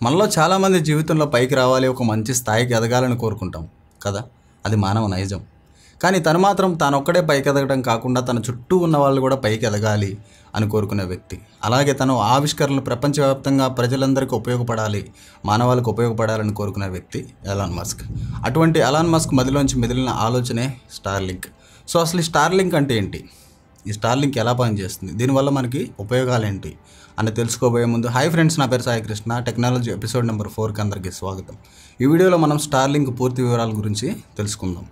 మనలో చాలామంది జీవితంలో పైకి రావాలి ఒక మంచి స్థాయికి ఎదగాలని కోరుకుంటాం కదా అది మానవ నైజం కానీ తను మాత్రం తానొక్కడే పైకి ఎదగడం కాకుండా తన చుట్టూ ఉన్న వాళ్ళు కూడా పైకి ఎదగాలి అని కోరుకునే వ్యక్తి అలాగే తను ఆవిష్కరణలు ప్రపంచవ్యాప్తంగా ప్రజలందరికీ ఉపయోగపడాలి మానవాళికి ఉపయోగపడాలని కోరుకునే వ్యక్తి ఎలాన్ మస్క్ అటువంటి ఎలాన్ మస్క్ మదిలోంచి మెదిలిన ఆలోచనే స్టార్లింక్ సో అసలు ఈ స్టార్లింక్ అంటే ఏంటి ఈ స్టార్లింక్ ఎలా పనిచేస్తుంది దీనివల్ల మనకి ఉపయోగాలు ఏంటి అని తెలుసుకోబోయే ముందు హాయ్ ఫ్రెండ్స్ నా పేరు Sai Krishna technology episode number ఫోర్కి అందరికీ స్వాగతం ఈ వీడియోలో మనం స్టార్లింక్ పూర్తి వివరాల గురించి తెలుసుకుందాం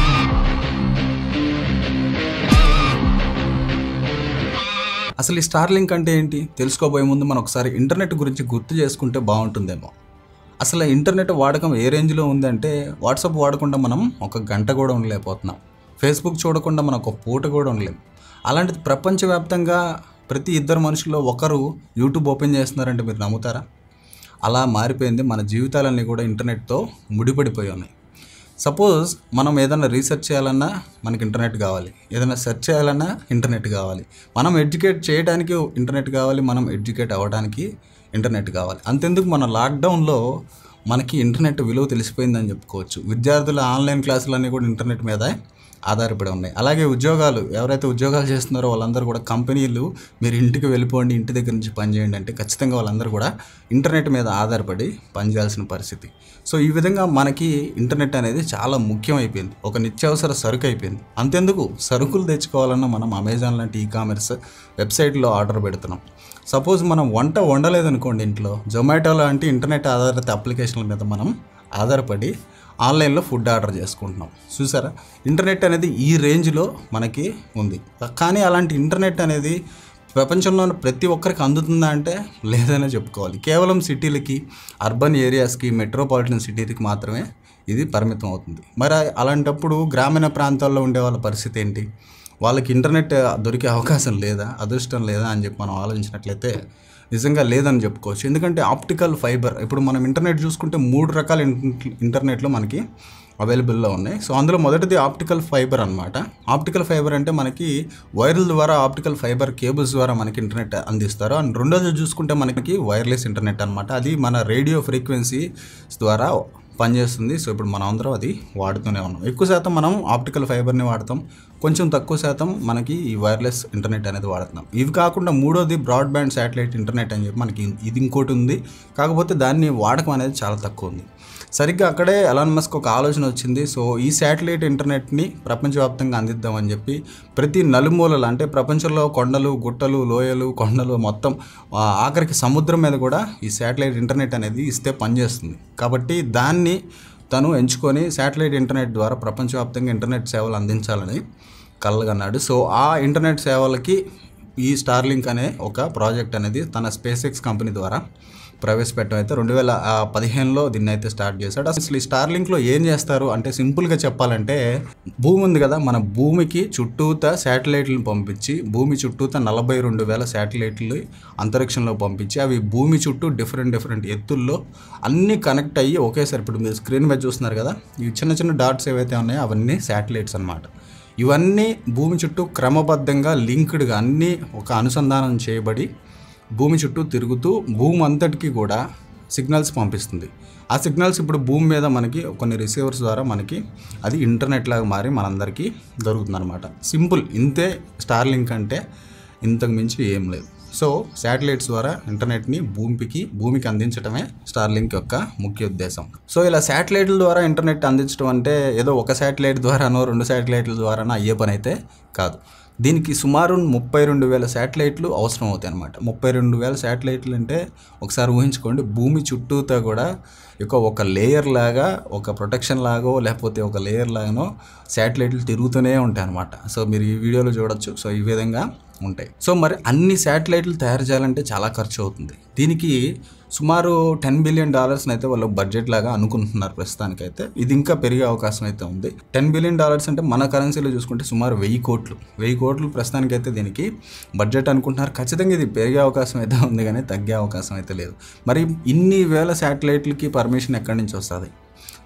అసలు ఈ స్టార్లింక్ అంటే ఏంటి తెలుసుకోబోయే ముందు మనం ఒకసారి ఇంటర్నెట్ గురించి గుర్తు చేసుకుంటే బాగుంటుందేమో అసలు ఇంటర్నెట్ వాడకం ఏ రేంజ్లో ఉందంటే వాట్సాప్ వాడకుండా మనం ఒక గంట కూడా ఉండలేకపోతున్నాం ఫేస్బుక్ చూడకుండా మనం ఒక పూట కూడా ఉండలేం అలాంటిది ప్రపంచవ్యాప్తంగా ప్రతి ఇద్దరు మనుషుల్లో ఒకరు యూట్యూబ్ ఓపెన్ చేస్తున్నారంటే మీరు నమ్ముతారా అలా మారిపోయింది మన జీవితాలన్నీ కూడా ఇంటర్నెట్తో ముడిపడిపోయి ఉన్నాయి సపోజ్ మనం ఏదైనా రీసెర్చ్ చేయాలన్నా మనకి ఇంటర్నెట్ కావాలి ఏదైనా సెర్చ్ చేయాలన్నా ఇంటర్నెట్ కావాలి మనం ఎడ్యుకేట్ చేయడానికి ఇంటర్నెట్ కావాలి మనం ఎడ్యుకేట్ అవ్వడానికి ఇంటర్నెట్ కావాలి అంతెందుకు మన లాక్డౌన్లో మనకి ఇంటర్నెట్ విలువ తెలిసిపోయిందని చెప్పుకోవచ్చు విద్యార్థుల ఆన్లైన్ క్లాసులన్నీ కూడా ఇంటర్నెట్ మీద ఆధారపడి ఉన్నాయి అలాగే ఉద్యోగాలు ఎవరైతే ఉద్యోగాలు చేస్తున్నారో వాళ్ళందరూ కూడా కంపెనీలు మీరు ఇంటికి వెళ్ళిపోండి ఇంటి దగ్గర నుంచి పని చేయండి అంటే ఖచ్చితంగా వాళ్ళందరూ కూడా ఇంటర్నెట్ మీద ఆధారపడి పనిచేయాల్సిన పరిస్థితి సో ఈ విధంగా మనకి ఇంటర్నెట్ అనేది చాలా ముఖ్యమైపోయింది ఒక నిత్యావసర సరుకు అయిపోయింది అంతెందుకు సరుకులు తెచ్చుకోవాలన్నా మనం అమెజాన్ లాంటి ఈ కామర్స్ వెబ్సైట్లో ఆర్డర్ పెడుతున్నాం సపోజ్ మనం వంట వండలేదనుకోండి ఇంట్లో జొమాటో లాంటి ఇంటర్నెట్ ఆధారిత అప్లికేషన్ల మీద మనం ఆధారపడి ఆన్లైన్లో ఫుడ్ ఆర్డర్ చేసుకుంటున్నాం చూసారా ఇంటర్నెట్ అనేది ఈ రేంజ్లో మనకి ఉంది కానీ అలాంటి ఇంటర్నెట్ అనేది ప్రపంచంలో ఉన్న ప్రతి ఒక్కరికి అందుతుందా అంటే లేదనే చెప్పుకోవాలి కేవలం సిటీలకి అర్బన్ ఏరియాస్కి మెట్రోపాలిటన్ సిటీలకి మాత్రమే ఇది పరిమితం అవుతుంది మరి అలాంటప్పుడు గ్రామీణ ప్రాంతాల్లో ఉండే వాళ్ళ పరిస్థితి ఏంటి వాళ్ళకి ఇంటర్నెట్ దొరికే అవకాశం లేదా అదృష్టం లేదా అని చెప్పి మనం ఆలోచించినట్లయితే నిజంగా లేదని చెప్పుకోవచ్చు ఎందుకంటే ఆప్టికల్ ఫైబర్ ఇప్పుడు మనం ఇంటర్నెట్ చూసుకుంటే మూడు రకాల ఇంట- ఇంటర్నెట్లు మనకి అవైలబుల్లో ఉన్నాయి సో అందులో మొదటిది ఆప్టికల్ ఫైబర్ అనమాట ఆప్టికల్ ఫైబర్ అంటే మనకి వైర్ల ద్వారా ఆప్టికల్ ఫైబర్ కేబుల్స్ ద్వారా మనకి ఇంటర్నెట్ అందిస్తారు అండ్ రెండోది చూసుకుంటే మనకి వైర్లెస్ ఇంటర్నెట్ అనమాట అది మన రేడియో ఫ్రీక్వెన్సీస్ ద్వారా పనిచేస్తుంది సో ఇప్పుడు మనం అందరం అది వాడుతూనే ఉన్నాం ఎక్కువ శాతం మనం ఆప్టికల్ ఫైబర్ని వాడతాం కొంచెం తక్కువ శాతం మనకి ఈ వైర్లెస్ ఇంటర్నెట్ అనేది వాడుతున్నాం ఇవి కాకుండా మూడోది బ్రాడ్బ్యాండ్ శాటిలైట్ ఇంటర్నెట్ అని చెప్పి మనకి ఇది ఇంకోటి ఉంది కాకపోతే దాన్ని వాడకం అనేది చాలా తక్కువ ఉంది సరిగ్గా అక్కడే ఎలాన్ మస్క్ ఒక ఆలోచన వచ్చింది సో ఈ శాటిలైట్ ఇంటర్నెట్ని ప్రపంచవ్యాప్తంగా అందిద్దామని చెప్పి ప్రతి నలుమూలలు అంటే ప్రపంచంలో కొండలు గుట్టలు లోయలు కొండలు మొత్తం ఆ, ఆఖరికి సముద్రం మీద కూడా ఈ శాటిలైట్ ఇంటర్నెట్ అనేది ఇస్తే పనిచేస్తుంది కాబట్టి దాన్ని తను ఎంచుకొని శాటిలైట్ ఇంటర్నెట్ ద్వారా ప్రపంచవ్యాప్తంగా ఇంటర్నెట్ సేవలు అందించాలని కలగన్నాడు సో ఆ ఇంటర్నెట్ సేవలకి ఈ స్టార్లింక్ అనే ఒక ప్రాజెక్ట్ అనేది తన స్పేస్ ఎక్స్ కంపెనీ ద్వారా ప్రవేశపెట్టడం అయితే రెండు వేల ఆ, పదిహేనులో దీన్ని అయితే స్టార్ట్ చేశాడు అసలు ఈ స్టార్లింక్లో ఏం చేస్తారు అంటే సింపుల్గా చెప్పాలంటే భూమి ఉంది కదా మన భూమికి చుట్టూత శాటిలైట్లను పంపించి భూమి చుట్టూత నలభై రెండు వేల శాటిలైట్లు అంతరిక్షంలో పంపించి అవి భూమి చుట్టూ డిఫరెంట్ డిఫరెంట్ ఎత్తుల్లో అన్నీ కనెక్ట్ అయ్యి ఒకేసారి ఇప్పుడు మీరు స్క్రీన్ మీద చూస్తున్నారు కదా ఈ చిన్న చిన్న డాట్స్ ఏవైతే ఉన్నాయో అవన్నీ శాటిలైట్స్ అన్నమాట ఇవన్నీ భూమి చుట్టూ క్రమబద్ధంగా లింక్డ్గా అన్నీ ఒక అనుసంధానం చేయబడి భూమి చుట్టూ తిరుగుతూ భూమి అంతటికి కూడా సిగ్నల్స్ పంపిస్తుంది ఆ సిగ్నల్స్ ఇప్పుడు భూమి మీద మనకి కొన్ని రిసీవర్స్ ద్వారా మనకి అది ఇంటర్నెట్ లాగా మారి మనందరికీ దొరుకుతుంది అనమాట సింపుల్ ఇంతే స్టార్లింక్ అంటే ఇంతకు మించి ఏం లేదు సో శాటిలైట్స్ ద్వారా ఇంటర్నెట్ని భూమికి భూమికి అందించడమే స్టార్లింక్ యొక్క ముఖ్య ఉద్దేశం సో ఇలా శాటిలైట్ల ద్వారా ఇంటర్నెట్ అందించడం అంటే ఏదో ఒక శాటిలైట్ ద్వారానో రెండు శాటిలైట్ల ద్వారానో అయ్యే పని అయితే కాదు దీనికి సుమారు ముప్పై రెండు వేల శాటిలైట్లు అవసరం అవుతాయి అనమాట ముప్పై రెండు వేల శాటిలైట్లు అంటే ఒకసారి ఊహించుకోండి భూమి చుట్టూతో కూడా ఇక ఒక లేయర్ లాగా ఒక ప్రొటెక్షన్ లాగో లేకపోతే ఒక లేయర్ లాగానో శాటిలైట్లు తిరుగుతూనే ఉంటాయి అనమాట సో మీరు ఈ వీడియోలో చూడొచ్చు సో ఈ విధంగా ఉంటాయి సో మరి అన్ని శాటిలైట్లు తయారు చేయాలంటే చాలా ఖర్చు అవుతుంది దీనికి సుమారు టెన్ బిలియన్ డాలర్స్ని అయితే వాళ్ళు బడ్జెట్ లాగా అనుకుంటున్నారు ప్రస్తుతానికైతే ఇది ఇంకా పెరిగే అవకాశం అయితే ఉంది టెన్ బిలియన్ డాలర్స్ అంటే మన కరెన్సీలో చూసుకుంటే సుమారు వెయ్యి కోట్లు వెయ్యి కోట్లు ప్రస్తుతానికైతే దీనికి బడ్జెట్ అనుకుంటున్నారు ఖచ్చితంగా ఇది పెరిగే అవకాశం అయితే ఉంది కానీ తగ్గే అవకాశం అయితే లేదు మరి ఇన్ని వేల శాటిలైట్లకి పర్మిషన్ ఎక్కడి నుంచి వస్తుంది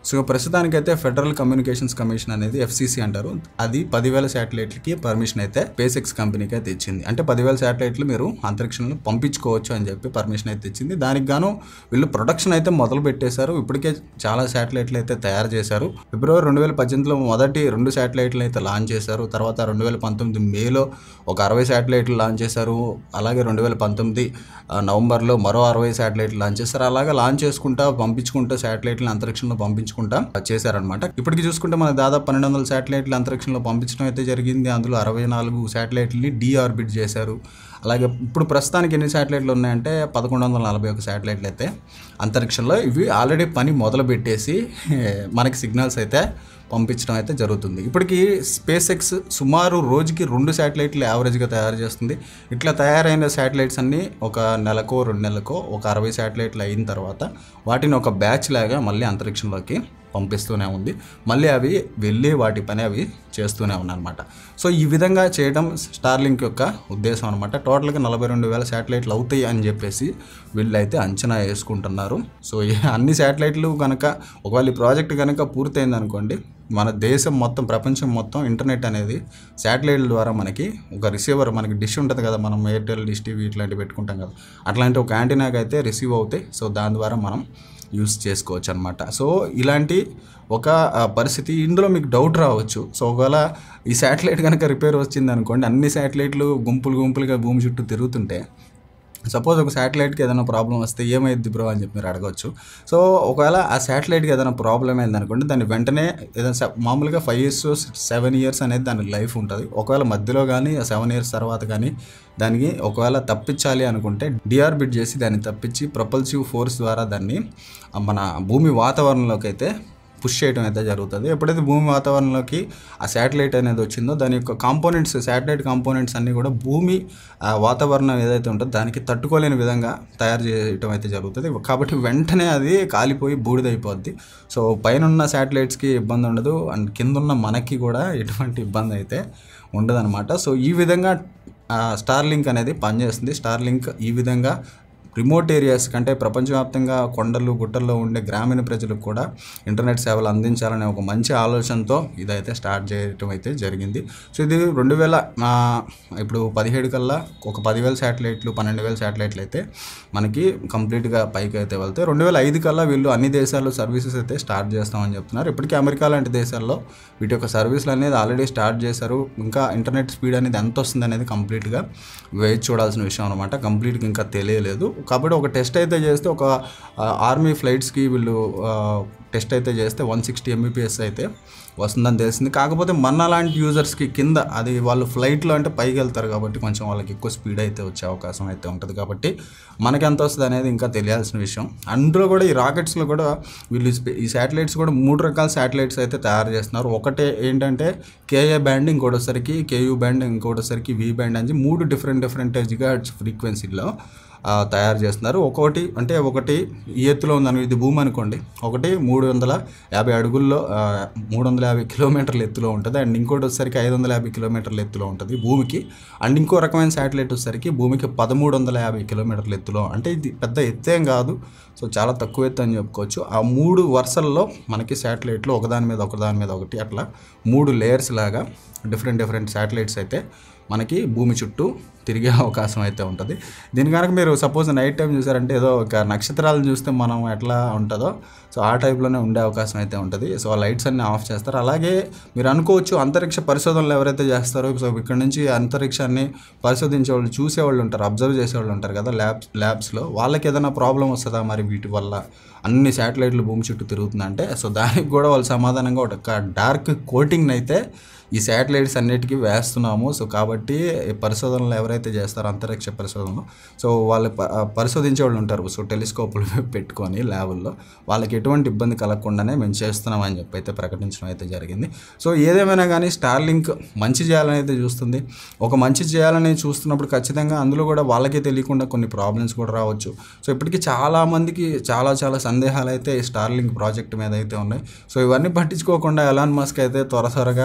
సో ప్రస్తుతానికైతే ఫెడరల్ కమ్యూనికేషన్స్ కమిషన్ అనేది ఎఫ్సిసి అంటారు అది పదివేల శాటిలైట్లకి పర్మిషన్ అయితే స్పేస్ కంపెనీకి అయితే ఇచ్చింది అంటే పదివేల శాటిలైట్లు మీరు అంతరిక్షంలో పంపించుకోవచ్చు అని చెప్పి పర్మిషన్ అయితే ఇచ్చింది దానికి గాను వీళ్ళు ప్రొడక్షన్ అయితే మొదలు పెట్టేశారు ఇప్పటికే చాలా శాటిలైట్లు అయితే తయారు చేశారు ఫిబ్రవరి రెండు వేల పద్దెనిమిదిలో మొదటి రెండు శాటిలైట్లు అయితే లాంచ్ చేశారు తర్వాత రెండు వేల పంతొమ్మిది మేలో ఒక అరవై శాటిలైట్లు లాంచ్ చేశారు అలాగే రెండు వేల పంతొమ్మిది ఆ, నవంబర్లో మరో అరవై శాటిలైట్లు లాంచ్ చేశారు అలాగే లాంచ్ చేసుకుంటా పంపించుకుంటా శాటిలైట్లను అంతరిక్షంలో పంపించుకుంటా చేశారనమాట ఇప్పటికి చూసుకుంటే మన దాదాపు పన్నెండు వందల శాటిలైట్లు అంతరిక్షంలో పంపించడం అయితే జరిగింది అందులో అరవై నాలుగు శాటిలైట్లని డీఆర్బిట్ చేశారు అలాగే ఇప్పుడు ప్రస్తుతానికి ఎన్ని శాటిలైట్లు ఉన్నాయంటే పదకొండు వందల నలభై ఒక శాటిలైట్లు అయితే అంతరిక్షంలో ఇవి ఆల్రెడీ పని మొదలు పెట్టేసి మనకి సిగ్నల్స్ అయితే పంపించడం అయితే జరుగుతుంది ఇప్పటికి స్పేస్ ఎక్స్ సుమారు రోజుకి రెండు శాటిలైట్లు యావరేజ్గా తయారు చేస్తుంది ఇట్లా తయారైన శాటిలైట్స్ అన్నీ ఒక నెలకో రెండు నెలలకో ఒక అరవై శాటిలైట్లు అయిన తర్వాత వాటిని ఒక బ్యాచ్ లాగా మళ్ళీ అంతరిక్షంలోకి పంపిస్తూనే ఉంది మళ్ళీ అవి వెళ్ళి వాటి పని అవి చేస్తూనే ఉన్నాయన్నమాట సో ఈ విధంగా చేయడం స్టార్లింక్ యొక్క ఉద్దేశం అనమాట టోటల్గా నలభై రెండు వేల శాటిలైట్లు అవుతాయి అని చెప్పేసి వీళ్ళైతే అంచనా వేసుకుంటున్నారు సో ఈ అన్ని శాటిలైట్లు కనుక ఒకవేళ ఈ ప్రాజెక్ట్ కనుక పూర్తయింది అనుకోండి మన దేశం మొత్తం ప్రపంచం మొత్తం ఇంటర్నెట్ అనేది శాటిలైట్ల ద్వారా మనకి ఒక రిసీవర్ మనకి డిష్ ఉంటుంది కదా మనం ఎయిర్టెల్ డిష్ టీవీ ఇట్లాంటివి పెట్టుకుంటాం కదా అట్లాంటి ఒక యాంటీనాకి అయితే రిసీవ్ అవుతాయి సో దాని ద్వారా మనం యూస్ చేసుకోవచ్చు అనమాట సో ఇలాంటి ఒక ఆ, పరిస్థితి ఇందులో మీకు డౌట్ రావచ్చు సో ఒకవేళ ఈ శాటిలైట్ కనుక రిపేర్ వచ్చింది అనుకోండి అన్ని శాటిలైట్లు గుంపులు గుంపులుగా భూమి చుట్టూ తిరుగుతుంటే సపోజ్ ఒక శాటిలైట్కి ఏదైనా ప్రాబ్లం వస్తే ఏమైంది బ్రో అని చెప్పి మీరు అడగవచ్చు సో ఒకవేళ ఆ శాటిలైట్కి ఏదైనా ప్రాబ్లం అయింది అనుకోండి దాన్ని వెంటనే ఏదైనా స- మామూలుగా ఫైవ్ ఇయర్స్ సెవెన్ ఇయర్స్ అనేది దాని లైఫ్ ఉంటుంది ఒకవేళ మధ్యలో కానీ సెవెన్ ఇయర్స్ తర్వాత కానీ దానికి ఒకవేళ తప్పించాలి అనుకుంటే డిఆర్బిట్ చేసి దాన్ని తప్పించి ప్రపల్సివ్ ఫోర్స్ ద్వారా దాన్ని ఆ, మన భూమి వాతావరణంలోకి అయితే పుష్ చేయడం అయితే జరుగుతుంది ఎప్పుడైతే భూమి వాతావరణంలోకి ఆ శాటిలైట్ అనేది వచ్చిందో దాని యొక్క కాంపోనెంట్స్ శాటిలైట్ కాంపోనెంట్స్ అన్నీ కూడా భూమి ఆ, వాతావరణం ఏదైతే ఉంటుందో దానికి తట్టుకోలేని విధంగా తయారు చేయడం అయితే జరుగుతుంది కాబట్టి వెంటనే అది కాలిపోయి బూడిదైపోద్ది సో పైన ఉన్న శాటిలైట్స్కి ఇబ్బంది ఉండదు అండ్ కింద ఉన్న మనకి కూడా ఎటువంటి ఇబ్బంది అయితే ఉండదన్నమాట సో ఈ విధంగా స్టార్లింక్ అనేది పనిచేస్తుంది స్టార్లింక్ ఈ విధంగా రిమోట్ ఏరియాస్ కంటే ప్రపంచవ్యాప్తంగా కొండలు గుట్టల్లో ఉండే గ్రామీణ ప్రజలకు కూడా ఇంటర్నెట్ సేవలు అందించాలనే ఒక మంచి ఆలోచనతో ఇదైతే స్టార్ట్ చేయటం అయితే జరిగింది సో ఇది రెండు వేల ఆ, ఇప్పుడు పదిహేడు కల్లా ఒక పదివేల శాటిలైట్లు పన్నెండు వేల శాటిలైట్లు అయితే మనకి కంప్లీట్గా పైకి అయితే వెళ్తాయి రెండు వేల ఐదు కల్లా వీళ్ళు అన్ని దేశాల్లో సర్వీసెస్ అయితే స్టార్ట్ చేస్తామని చెప్తున్నారు ఇప్పటికీ అమెరికా లాంటి దేశాల్లో వీటి యొక్క సర్వీసులు అనేది ఆల్రెడీ స్టార్ట్ చేశారు ఇంకా ఇంటర్నెట్ స్పీడ్ అనేది ఎంత వస్తుంది అనేది కంప్లీట్గా వేచి చూడాల్సిన విషయం అనమాట కంప్లీట్గా ఇంకా తెలియలేదు కాబట్టి ఒక టెస్ట్ అయితే చేస్తే ఒక ఆర్మీ ఫ్లైట్స్కి వీళ్ళు టెస్ట్ అయితే చేస్తే వన్ సిక్స్టీ ఎంబీపీఎస్ అయితే వస్తుందని తెలిసింది కాకపోతే మన లాంటి యూజర్స్కి కింద అది వాళ్ళు ఫ్లైట్లో అంటే పైకి వెళ్తారు కాబట్టి కొంచెం వాళ్ళకి ఎక్కువ స్పీడ్ అయితే వచ్చే అవకాశం అయితే ఉంటుంది కాబట్టి మనకి ఎంత వస్తుంది అనేది ఇంకా తెలియాల్సిన విషయం అందులో కూడా ఈ రాకెట్స్లో కూడా వీళ్ళు ఈ స్పే- ఈ శాటిలైట్స్ కూడా మూడు రకాల శాటిలైట్స్ అయితే తయారు చేస్తున్నారు ఒకటే ఏంటంటే కేఏ బ్యాండ్ ఇంకోటోసరికి కేయూ బ్యాండ్ ఇంకోటోసరికి వి బ్యాండ్ అని మూడు డిఫరెంట్ డిఫరెంట్ జిగాట్స్ ఫ్రీక్వెన్సీలో ఆ, తయారు చేస్తున్నారు ఒక్కొక్కటి అంటే ఒకటి ఈ ఎత్తులో ఉందని ఇది భూమి అనుకోండి ఒకటి మూడు వందల యాభై అడుగుల్లో ఆ, మూడు వందల యాభై కిలోమీటర్ల ఎత్తులో ఉంటుంది అండ్ ఇంకోటి వచ్చేసరికి ఐదు వందల యాభై కిలోమీటర్ల ఎత్తులో ఉంటుంది భూమికి అండ్ ఇంకో రకమైన శాటిలైట్ వచ్చేసరికి భూమికి పదమూడు వందల యాభై కిలోమీటర్ల ఎత్తులో అంటే ఇది పెద్ద ఎత్తేం కాదు సో చాలా తక్కువ ఎత్తు అని చెప్పుకోవచ్చు ఆ మూడు వరుసల్లో మనకి శాటిలైట్లు ఒకదాని మీద ఒకదాని మీద ఒకటి అట్లా మూడు లేయర్స్ లాగా డిఫరెంట్ డిఫరెంట్ శాటిలైట్స్ అయితే మనకి భూమి చుట్టూ తిరిగే అవకాశం అయితే ఉంటుంది దీని కనుక మీరు సపోజ్ నైట్ టైం చూసారంటే ఏదో ఒక నక్షత్రాలను చూస్తే మనం ఎట్లా ఉంటుందో సో ఆ టైప్లోనే ఉండే అవకాశం అయితే ఉంటుంది సో ఆ లైట్స్ అన్ని ఆఫ్ చేస్తారు అలాగే మీరు అనుకోవచ్చు అంతరిక్ష పరిశోధనలు ఎవరైతే చేస్తారో సో ఇక్కడ నుంచి అంతరిక్షాన్ని పరిశోధించే వాళ్ళు చూసేవాళ్ళు ఉంటారు అబ్జర్వ్ చేసేవాళ్ళు ఉంటారు కదా ల్యాబ్స్ ల్యాబ్స్లో వాళ్ళకి ఏదైనా ప్రాబ్లం వస్తుందా మరి వీటి వల్ల అన్ని శాటిలైట్లు భూమి చుట్టూ తిరుగుతుందంటే సో దానికి కూడా వాళ్ళు సమాధానంగా ఒక డార్క్ కోటింగ్ని అయితే ఈ శాటిలైట్స్ అన్నిటికీ వేస్తున్నాము సో కాబట్టి ఈ పరిశోధనలు ఎవరైతే చేస్తారో అంతరిక్ష పరిశోధనలు సో వాళ్ళు ప- పరిశోధించే వాళ్ళు ఉంటారు సో టెలిస్కోపులు పెట్టుకొని ల్యాబుల్లో వాళ్ళకి ఎటువంటి ఇబ్బంది కలగకుండానే మేము చేస్తున్నామని చెప్పి అయితే ప్రకటించడం అయితే జరిగింది సో ఏదేమైనా కానీ స్టార్లింక్ మంచి చేయాలని అయితే చూస్తుంది ఒక మంచి చేయాలని చూస్తున్నప్పుడు ఖచ్చితంగా అందులో కూడా వాళ్ళకే తెలియకుండా కొన్ని ప్రాబ్లమ్స్ కూడా రావచ్చు సో ఇప్పటికీ చాలా మందికి చాలా చాలా సందేహాలు అయితే ఈ స్టార్లింక్ ప్రాజెక్ట్ మీద అయితే ఉన్నాయి సో ఇవన్నీ పట్టించుకోకుండా ఎలాన్ మస్క్ అయితే త్వర త్వరగా వాటి సర్వీస్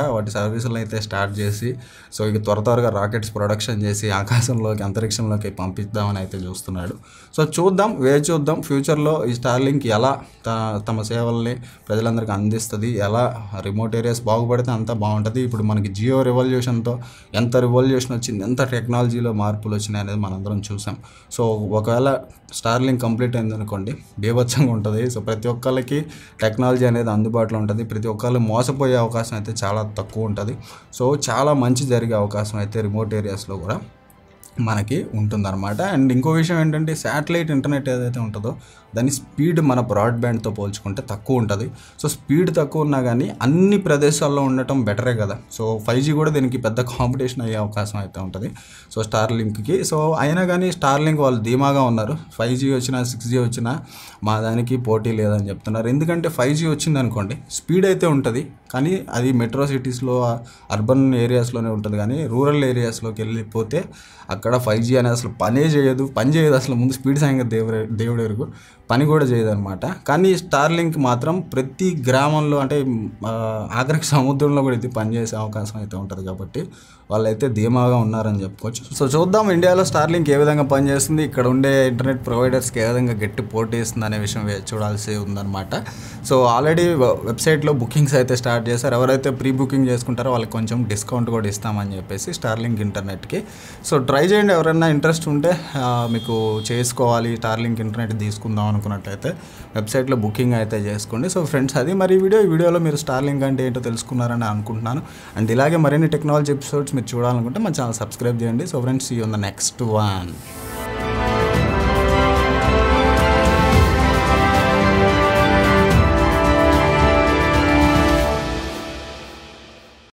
సర్వీసులు అయితే స్టార్ట్ చేసి సో ఇక త్వర త్వరగా రాకెట్స్ ప్రొడక్షన్ చేసి ఆకాశంలోకి అంతరిక్షంలోకి పంపిద్దామని అయితే చూస్తున్నాడు సో చూద్దాం వేచి చూద్దాం ఫ్యూచర్లో ఈ స్టార్లింక్ ఎలా త- తమ సేవల్ని ప్రజలందరికీ అందిస్తుంది ఎలా రిమోట్ ఏరియాస్ బాగుపడితే అంతా బాగుంటుంది ఇప్పుడు మనకి జియో రెవల్యూషన్తో ఎంత రివల్యూషన్ వచ్చింది ఎంత టెక్నాలజీలో మార్పులు వచ్చినాయి అనేది మనందరం చూసాం సో ఒకవేళ స్టార్లింక్ కంప్లీట్ అయిందనుకోండి బీభత్సంగా ఉంటుంది సో ప్రతి ఒక్కళ్ళకి టెక్నాలజీ అనేది అందుబాటులో ఉంటుంది ప్రతి ఒక్కళ్ళు మోసపోయే అవకాశం అయితే చాలా తక్కువ ఉంటుంది సో చాలా మంచి జరిగే అవకాశం అయితే రిమోట్ ఏరియాస్లో కూడా మనకి ఉంటుందన్నమాట అండ్ ఇంకో విషయం ఏంటంటే శాటిలైట్ ఇంటర్నెట్ ఏదైతే ఉంటుందో దాని స్పీడ్ మన బ్రాడ్బ్యాండ్తో పోల్చుకుంటే తక్కువ ఉంటుంది సో స్పీడ్ తక్కువ ఉన్నా కానీ అన్ని ప్రదేశాల్లో ఉండటం బెటరే కదా సో ఫైవ్ జీ కూడా దీనికి పెద్ద కాంపిటీషన్ అయ్యే అవకాశం అయితే ఉంటుంది సో స్టార్ లింక్కి సో అయినా కానీ స్టార్ లింక్ వాళ్ళు ధీమాగా ఉన్నారు ఫైవ్ జీ వచ్చినా సిక్స్ జీ వచ్చినా మా దానికి పోటీ లేదని చెప్తున్నారు ఎందుకంటే ఫైవ్ జీ వచ్చింది అనుకోండి స్పీడ్ అయితే ఉంటుంది కానీ అది మెట్రో సిటీస్లో అర్బన్ ఏరియాస్లోనే ఉంటుంది కానీ రూరల్ ఏరియాస్లోకి వెళ్ళిపోతే అక్కడ ఫైవ్ జీ అనేది అసలు పనే చేయదు పని చేయదు అసలు ముందు స్పీడ్ సాయంగా దేవుడు దేవుడు ఎరుగు పని కూడా చేయదు అనమాట కానీ స్టార్ లింక్ మాత్రం ప్రతి గ్రామంలో అంటే ఆ, ఆఖరికి సముద్రంలో కూడా ఇది పనిచేసే అవకాశం అయితే ఉంటుంది కాబట్టి వాళ్ళైతే ధీమాగా ఉన్నారని చెప్పుకోవచ్చు సో చూద్దాం ఇండియాలో స్టార్ లింక్ ఏ విధంగా పనిచేస్తుంది ఇక్కడ ఉండే ఇంటర్నెట్ ప్రొవైడర్స్కి ఏ విధంగా గట్టి పోటీ ఇస్తుంది అనే విషయం వే- చూడాల్సి ఉందన్నమాట సో ఆల్రెడీ వెబ్సైట్లో బుకింగ్స్ అయితే స్టార్ట్ చేశారు ఎవరైతే ప్రీ బుకింగ్ చేసుకుంటారో వాళ్ళకి కొంచెం డిస్కౌంట్ కూడా ఇస్తామని చెప్పేసి స్టార్లింక్ ఇంటర్నెట్కి సో ట్రై చేయండి ఎవరైనా ఇంట్రెస్ట్ ఉంటే ఆ, మీకు చేసుకోవాలి స్టార్లింక్ ఇంటర్నెట్ తీసుకుందాం అనుకున్నట్లయితే వెబ్సైట్లో బుకింగ్ అయితే చేసుకోండి సో ఫ్రెండ్స్ అది మరి ఈ వీడియో ఈ వీడియోలో మీరు స్టార్లింక్ అంటే ఏంటో తెలుసుకున్నారని అనుకుంటున్నాను అండ్ ఇలాగే మరిన్ని టెక్నాలజీ ఎపిసోడ్స్ మీరు చూడాలనుకుంటే మా ఛానల్ సబ్స్క్రైబ్ చేయండి సో ఫ్రెండ్స్ ఈ ఉన్న నెక్స్ట్ వన్